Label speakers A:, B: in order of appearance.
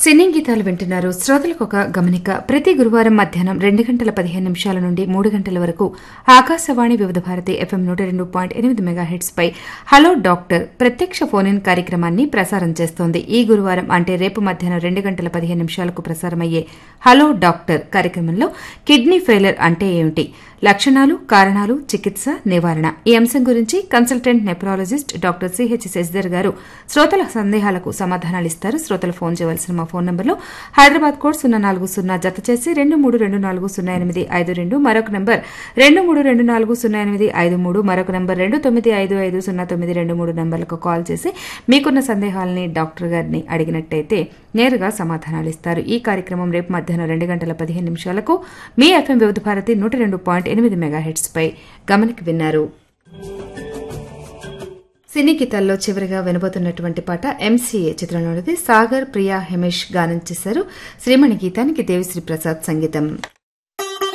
A: సినీ గీతాలు వింటున్నారు శ్రోతలకు ఒక గమనిక ప్రతి గురువారం మధ్యాహ్నం రెండు గంటల పదిహేను నిమిషాల నుండి మూడు గంటల వరకు ఆకాశవాణి వివిధ భారతి ఎఫ్ఎం నూట రెండు పాయింట్ ఎనిమిది మెగాహెట్స్ పై హలో డాక్టర్ ప్రత్యక్ష ఫోన్ ఇన్ కార్యక్రమాన్ని ప్రసారం చేస్తోంది ఈ గురువారం అంటే రేపు మధ్యాహ్నం రెండు గంటల పదిహేను నిమిషాలకు ప్రసారమయ్యే హలో డాక్టర్ కార్యక్రమంలో కిడ్నీ ఫెయిలర్ అంటే ఏమిటి లక్షణాలు కారణాలు చికిత్స నివారణ ఈ అంశం గురించి consultant nephrologist doctor CH Shashidhar గారు శ్రోతల సందేహాలకు సమాధానాలు ఇస్తారు శ్రోతలు ఫోన్ చేయవలసిన మా ఫోన్ నంబర్లో హైదరాబాద్ కోడ్ సున్నా నాలుగు సున్నా జత చేసి రెండు మూడు రెండు నాలుగు సున్నా ఎనిమిది ఐదు రెండు మరొక నంబర్ రెండు మూడు రెండు నాలుగు సున్నా ఎనిమిది ఐదు మూడు మరొక నంబర్ రెండు తొమ్మిది ఐదు ఐదు సున్నా తొమ్మిది రెండు మూడు నంబర్లకు కాల్ చేసి మీకున్న సందేహాలని డాక్టర్ గారిని అడిగినట్టయితే నేరుగా సమాధానాలు ఇస్తారు ఈ కార్యక్రమం రేపు మధ్యాహ్నం రెండు గంటల పదిహేను నిమిషాలకు మీ ఎఫ్ఎం వివిధ భారతి నూట రెండు పాయింట్ ఎనిమిది మెగాహెట్స్ పై గమనికి విన్నారు సినీ గీతాల్లో చివరిగా వినబోతున్నటువంటి పాట ఎంసీఏ చిత్రంలోనిది సాగర్ ప్రియా హెమేష్ గానం చేశారు శ్రీమణి గీతానికి దేవిశ్రీ ప్రసాద్ సంగీతం